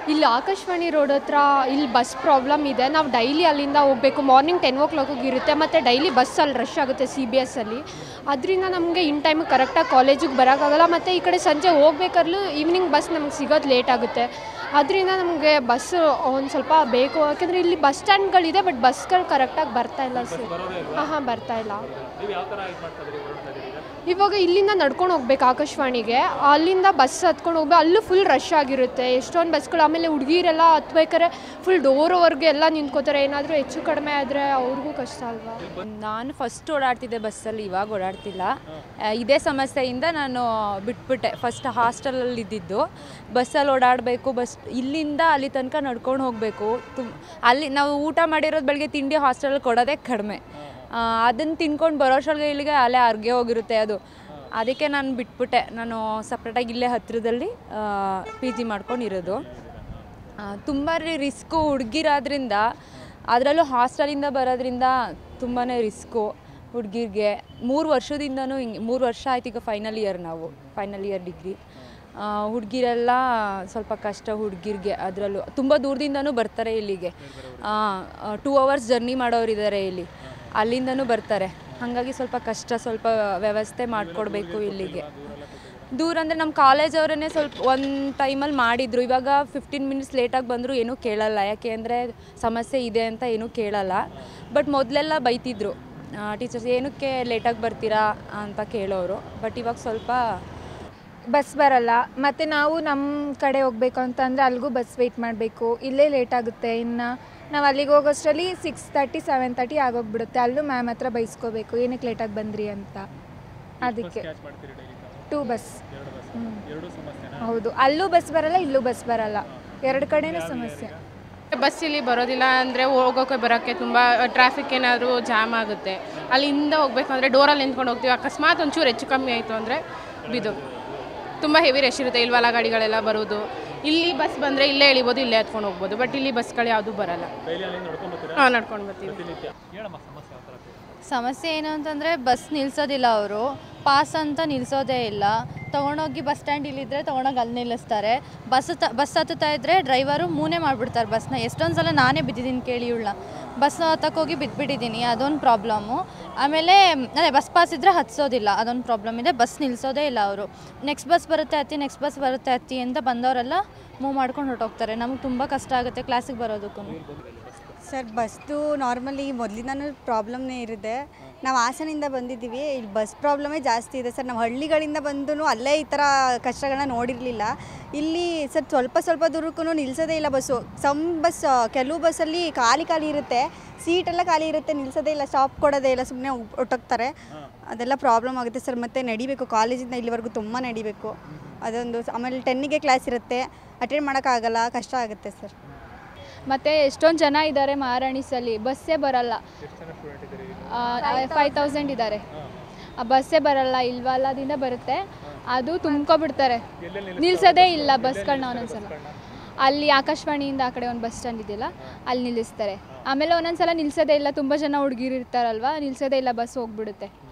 ಇಲ್ಲಿ ಆಕಾಶವಾಣಿ ರೋಡ್ ಹತ್ರ ಇಲ್ಲಿ ಬಸ್ ಪ್ರಾಬ್ಲಮ್ ಇದೆ ನಾವು ಡೈಲಿ ಅಲ್ಲಿಂದ ಹೋಗಬೇಕು ಮಾರ್ನಿಂಗ್ ಟೆನ್ ಓ ಕ್ಲಾಕಿಗೆ ಇರುತ್ತೆ ಮತ್ತು ಡೈಲಿ ಬಸ್ ಅಲ್ಲಿ ರಶ್ ಆಗುತ್ತೆ ಸಿ ಬಿ ಎಸ್ಸಲ್ಲಿ ಅದರಿಂದ ನಮಗೆ ಇನ್ ಟೈಮಿಗೆ ಕರೆಕ್ಟಾಗಿ ಕಾಲೇಜಿಗೆ ಬರೋಕ್ಕಾಗಲ್ಲ ಮತ್ತು ಈ ಕಡೆ ಸಂಜೆ ಹೋಗ್ಬೇಕಾದ್ರೂ ಈವ್ನಿಂಗ್ ಬಸ್ ನಮ್ಗೆ ಸಿಗೋದು ಲೇಟ್ ಆಗುತ್ತೆ ಅದರಿಂದ ನಮಗೆ ಬಸ್ ಒಂದು ಸ್ವಲ್ಪ ಬೇಕು ಯಾಕೆಂದರೆ ಇಲ್ಲಿ ಬಸ್ ಸ್ಟ್ಯಾಂಡ್ಗಳಿದೆ ಬಟ್ ಬಸ್ಗಳು ಕರೆಕ್ಟಾಗಿ ಬರ್ತಾ ಇಲ್ಲ ಸರ್ ಹಾಂ ಹಾಂ ಬರ್ತಾ ಇಲ್ಲ ನೀವು ಯಾವ ಥರ ಇದು ಮಾಡ್ತಾ ಇದ್ದೀರಿ ಹೊರಡ್ತಾ ಇದ್ದೀರಿ ಈಗ ಇವಾಗ ಇಲ್ಲಿಂದ ನಡ್ಕೊಂಡು ಹೋಗ್ಬೇಕು ಆಕಾಶವಾಣಿಗೆ ಅಲ್ಲಿಂದ ಬಸ್ ಹತ್ಕೊಂಡು ಹೋಗ್ಬೇಕು ಅಲ್ಲೂ ಫುಲ್ ರಶ್ ಆಗಿರುತ್ತೆ ಎಷ್ಟೊಂದು ಬಸ್ಗಳು ಆಮೇಲೆ ಹುಡುಗಿರೆಲ್ಲ ಹತ್ಬೇಕಾರೆ ಫುಲ್ ಡೋರ್ವರೆಗೆ ಎಲ್ಲ ನಿಂತ್ಕೋತಾರೆ ಏನಾದರೂ ಹೆಚ್ಚು ಕಡಿಮೆ ಆದರೆ ಅವ್ರಿಗೂ ಕಷ್ಟ ಅಲ್ವಾ ನಾನು ಫಸ್ಟ್ ಓಡಾಡ್ತಿದ್ದೆ ಬಸ್ಸಲ್ಲಿ ಇವಾಗ ಓಡಾಡ್ತಿಲ್ಲ ಆ, ಇದೇ ಸಮಸ್ಯೆಯಿಂದ ನಾನು ಬಿಟ್ಬಿಟ್ಟೆ ಫಸ್ಟ್ ಹಾಸ್ಟೆಲಲ್ಲಿ ಇದ್ದಿದ್ದು ಬಸ್ಸಲ್ಲಿ ಓಡಾಡಬೇಕು ಬಸ್ ಇಲ್ಲಿಂದ ಅಲ್ಲಿ ತನಕ ನಡ್ಕೊಂಡು ಹೋಗಬೇಕು ತುಮ್ ಅಲ್ಲಿ ನಾವು ಊಟ ಮಾಡಿರೋದು ಬೆಳಗ್ಗೆ ತಿಂಡಿ ಹಾಸ್ಟೆಲಲ್ಲಿ ಕೊಡೋದೇ ಕಡಿಮೆ ಅದನ್ನು ತಿನ್ಕೊಂಡು ಬರೋಷ್ಟೊಳಗೆ ಇಲ್ಲಿಗೆ ಅಲ್ಲೇ ಅರ್ಗೆ ಹೋಗಿರುತ್ತೆ ಅದು ಅದಕ್ಕೆ ನಾನು ಬಿಟ್ಬಿಟ್ಟೆ ನಾನು ಸಪ್ರೇಟಾಗಿ ಇಲ್ಲೇ ಹತ್ತಿರದಲ್ಲಿ ಪಿ ಜಿ ಮಾಡ್ಕೊಂಡಿರೋದು ತುಂಬ ರಿಸ್ಕು ಹುಡುಗಿರಾದ್ರಿಂದ ಅದರಲ್ಲೂ ಹಾಸ್ಟೆಲಿಂದ ಬರೋದ್ರಿಂದ ತುಂಬಾ ರಿಸ್ಕು ಹುಡುಗಿರ್ಗೆ ಮೂರು ವರ್ಷದಿಂದನೂ ಹಿಂಗೆ ಮೂರು ವರ್ಷ ಆಯ್ತು ಈಗ ಫೈನಲ್ ಇಯರ್ ನಾವು ಫೈನಲ್ ಇಯರ್ ಡಿಗ್ರಿ ಹುಡುಗಿರೆಲ್ಲ ಸ್ವಲ್ಪ ಕಷ್ಟ ಹುಡುಗಿರ್ಗೆ ಅದರಲ್ಲೂ ತುಂಬ ದೂರದಿಂದನೂ ಬರ್ತಾರೆ ಇಲ್ಲಿಗೆ ಟೂ ಅವರ್ಸ್ ಜರ್ನಿ ಮಾಡೋರಿದ್ದಾರೆ ಇಲ್ಲಿ ಅಲ್ಲಿಂದನೂ ಬರ್ತಾರೆ ಹಾಗಾಗಿ ಸ್ವಲ್ಪ ಕಷ್ಟ ಸ್ವಲ್ಪ ವ್ಯವಸ್ಥೆ ಮಾಡಿಕೊಡ್ಬೇಕು ಇಲ್ಲಿಗೆ ದೂರ ಅಂದರೆ ನಮ್ಮ ಕಾಲೇಜ್ ಅವರನ್ನೇ ಸ್ವಲ್ಪ ಒಂದು ಟೈಮಲ್ಲಿ ಮಾಡಿದರು ಇವಾಗ ಫಿಫ್ಟೀನ್ ಮಿನಿಟ್ಸ್ ಲೇಟಾಗಿ ಬಂದರೂ ಏನೂ ಕೇಳಲ್ಲ ಯಾಕೆ ಅಂದರೆ ಸಮಸ್ಯೆ ಇದೆ ಅಂತ ಏನೂ ಕೇಳಲ್ಲ ಬಟ್ ಮೊದಲೆಲ್ಲ ಬೈತಿದ್ರು ಟೀಚರ್ಸ್ ಏನಕ್ಕೆ ಲೇಟಾಗಿ ಬರ್ತೀರಾ ಅಂತ ಕೇಳೋರು ಬಟ್ ಇವಾಗ ಸ್ವಲ್ಪ ಬಸ್ ಬರಲ್ಲ ಮತ್ತು ನಾವು ನಮ್ಮ ಕಡೆ ಹೋಗಬೇಕು ಅಂತಂದರೆ ಅಲ್ಲಿಗೂ ಬಸ್ ವೆಯ್ಟ್ ಮಾಡಬೇಕು ಇಲ್ಲೇ ಲೇಟ್ ಆಗುತ್ತೆ ಇನ್ನು ನಾವು ಅಲ್ಲಿಗೆ ಹೋಗೋಷ್ಟರಲ್ಲಿ ಸಿಕ್ಸ್ ತರ್ಟಿ ಸೆವೆನ್ ತರ್ಟಿ ಆಗೋಗ್ಬಿಡುತ್ತೆ ಅಲ್ಲೂ ಮ್ಯಾಮ್ ಹತ್ರ ಬೈಸ್ಕೋಬೇಕು ಏನಕ್ಕೆ ಲೇಟಾಗಿ ಬಂದ್ರಿ ಅಂತ ಅದಕ್ಕೆ ಕ್ಯಾಚ್ ಮಾಡ್ತೀರಿ ಡೈಲಿ ಟೂ ಬಸ್ ಎರಡು ಬಸ್ ಹ್ಞೂ ಎರಡೂ ಸಮಸ್ಯೆನಾ ಹೌದು ಅಲ್ಲೂ ಬಸ್ ಬರಲ್ಲ ಇಲ್ಲೂ ಬಸ್ ಬರಲ್ಲ ಎರಡು ಕಡೆನೂ ಸಮಸ್ಯೆ ಬಸ್ ಇಲ್ಲಿ ಬರೋದಿಲ್ಲ ಅಂದರೆ ಹೋಗೋಕೆ ಬರೋಕ್ಕೆ ತುಂಬ ಟ್ರಾಫಿಕ್ ಏನಾದರೂ ಜಾಮ್ ಆಗುತ್ತೆ ಅಲ್ಲಿಂದ ಹೋಗ್ಬೇಕಂದ್ರೆ ಡೋರಲ್ಲಿ ನಿಂತ್ಕೊಂಡು ಹೋಗ್ತೀವಿ ಅಕಸ್ಮಾತ್ ಒಂಚೂರು ಹೆಚ್ಚು ಕಮ್ಮಿ ಆಯಿತು ಅಂದರೆ ಬಿದ್ದು ತುಂಬ ಹೆವಿ ರಶ್ ಇರುತ್ತೆ ಇಲ್ವಲ್ಲ ಗಾಡಿಗಳೆಲ್ಲ ಬರೋದು ಇಲ್ಲಿ ಬಸ್ ಬಂದರೆ ಇಲ್ಲೇ ಇಳಿಬೋದು ಇಲ್ಲೇ ಹತ್ಕೊಂಡು ಹೋಗ್ಬೋದು ಬಟ್ ಇಲ್ಲಿ ಬಸ್ಗಳು ಯಾವುದೂ ಬರಲ್ಲ ಡೈಲಿ ಅಲ್ಲಿಂದ ನಡ್ಕೊಂಡು ಬರ್ತೀರಾ ಹಾಂ ನಡ್ಕೊಂಡು ಬರ್ತೀವಿ ಪ್ರತಿನಿತ್ಯ ಹೇಳಮ್ಮ ಸಮಸ್ಯೆ ಯಾವ ಥರ ಆಗ್ತಿದೆ? ಸಮಸ್ಯೆ ಏನು ಅಂತಂದರೆ ಬಸ್ ನಿಲ್ಲಿಸೋದಿಲ್ಲ ಅವರು ಪಾಸ್ ಅಂತ ನಿಲ್ಲಿಸೋದೇ ಇಲ್ಲ ತೊಗೊಂಡೋಗಿ ಬಸ್ ಸ್ಟ್ಯಾಂಡ್ ಇಲ್ಲಿದ್ದರೆ ತೊಗೊಂಡೋಗಿ ಅಲ್ಲಿ ನಿಲ್ಲಿಸ್ತಾರೆ ಬಸ್ ತ ಬಸ್ ಹತ್ತುತ್ತಾ ಇದ್ದರೆ ಡ್ರೈವರು ಮೂನೇ ಮಾಡಿಬಿಡ್ತಾರೆ ಬಸ್ನ ಎಷ್ಟೊಂದು ಸಲ ನಾನೇ ಬಿದ್ದಿದ್ದೀನಿ ಕೇಳಿ ಇವಳ ಬಸ್ ಹತ್ತಕ್ಕೋಗಿ ಬಿದ್ದುಬಿಟ್ಟಿದ್ದೀನಿ ಅದೊಂದು ಪ್ರಾಬ್ಲಮ್ಮು ಆಮೇಲೆ ಅದೇ ಬಸ್ ಪಾಸ್ ಇದ್ದರೆ ಹತ್ಸೋದಿಲ್ಲ ಅದೊಂದು ಪ್ರಾಬ್ಲಮ್ ಇದೆ ಬಸ್ ನಿಲ್ಲಿಸೋದೇ ಇಲ್ಲ ಅವರು ನೆಕ್ಸ್ಟ್ ಬಸ್ ಬರುತ್ತೆ ಹತ್ತಿ ನೆಕ್ಸ್ಟ್ ಬಸ್ ಬರುತ್ತೆ ಹತ್ತಿ ಅಂತ ಬಂದವರೆಲ್ಲ ಮೂವ್ ಮಾಡ್ಕೊಂಡು ಹೊರಟೋಗ್ತಾರೆ ನಮಗೆ ತುಂಬ ಕಷ್ಟ ಆಗುತ್ತೆ ಕ್ಲಾಸಿಗೆ ಬರೋದಕ್ಕೂ ಸರ್ ಬಸ್ದು ನಾರ್ಮಲಿ ಮೊದಲಿಂದನೂ ಪ್ರಾಬ್ಲಮ್ನೇ ಇರುತ್ತೆ ನಾವು ಹಾಸನಿಂದ ಬಂದಿದ್ದೀವಿ ಇಲ್ಲಿ ಬಸ್ ಪ್ರಾಬ್ಲಮೇ ಜಾಸ್ತಿ ಇದೆ ಸರ್ ನಾವು ಹಳ್ಳಿಗಳಿಂದ ಬಂದು ಅಲ್ಲೇ ಈ ಥರ ಕಷ್ಟಗಳನ್ನ ನೋಡಿರಲಿಲ್ಲ ಇಲ್ಲಿ ಸರ್ ಸ್ವಲ್ಪ ಸ್ವಲ್ಪ ದೂರಕ್ಕೂ ನಿಲ್ಲಿಸೋದೇ ಇಲ್ಲ ಬಸ್ಸು ಸಮ್ ಬಸ್ ಕೆಲವು ಬಸ್ಸಲ್ಲಿ ಖಾಲಿ ಖಾಲಿ ಇರುತ್ತೆ ಸೀಟೆಲ್ಲ ಖಾಲಿ ಇರುತ್ತೆ ನಿಲ್ಲಿಸೋದೇ ಇಲ್ಲ ಸ್ಟಾಪ್ ಕೊಡೋದೇ ಇಲ್ಲ ಸುಮ್ಮನೆ ಹೊಟ್ಟೋಗ್ತಾರೆ ಅದೆಲ್ಲ ಪ್ರಾಬ್ಲಮ್ ಆಗುತ್ತೆ ಸರ್ ಮತ್ತು ನಡಿಬೇಕು ಕಾಲೇಜಿಂದ ಇಲ್ಲಿವರೆಗೂ ತುಂಬ ನಡಿಬೇಕು ಅದೊಂದು ಆಮೇಲೆ ಟೆನ್ನಿಗೆ ಕ್ಲಾಸ್ ಇರುತ್ತೆ ಅಟೆಂಡ್ ಮಾಡೋಕ್ಕಾಗಲ್ಲ ಕಷ್ಟ ಆಗುತ್ತೆ ಸರ್ ಮತ್ತು ಎಷ್ಟೊಂದು ಜನ ಇದ್ದಾರೆ ಮಹಾರಾಣಿಸಲ್ಲಿ ಬಸ್ಸೇ ಬರಲ್ಲ ಎಷ್ಟು ಜನ ಸ್ಟೂಡೆಂಟ್ ಇದ್ದೀರಿ ಫೈವ್ ತೌಸಂಡ್ ಇದ್ದಾರೆ ಆ ಬಸ್ಸೇ ಬರಲ್ಲ ಇಲ್ವಲ್ಲದಿಂದ ಬರುತ್ತೆ ಅದು ತುಂಬ್ಕೊಬಿಡ್ತಾರೆ ನಿಲ್ಸೋದೇ ಇಲ್ಲ ಬಸ್ಗಳನ್ನ ಒಂದೊಂದ್ಸಲ ಅಲ್ಲಿ ಆಕಾಶವಾಣಿಯಿಂದ ಆ ಕಡೆ ಒಂದು ಬಸ್ ಸ್ಟ್ಯಾಂಡ್ ಇದೆಯಲ್ಲ ಅಲ್ಲಿ ನಿಲ್ಲಿಸ್ತಾರೆ ಆಮೇಲೆ ಒಂದೊಂದ್ಸಲ ನಿಲ್ಸೋದೇ ಇಲ್ಲ ತುಂಬ ಜನ ಹುಡುಗಿರು ಇರ್ತಾರಲ್ವ ನಿಲ್ಸೋದೇ ಇಲ್ಲ ಬಸ್ ಹೋಗ್ಬಿಡುತ್ತೆ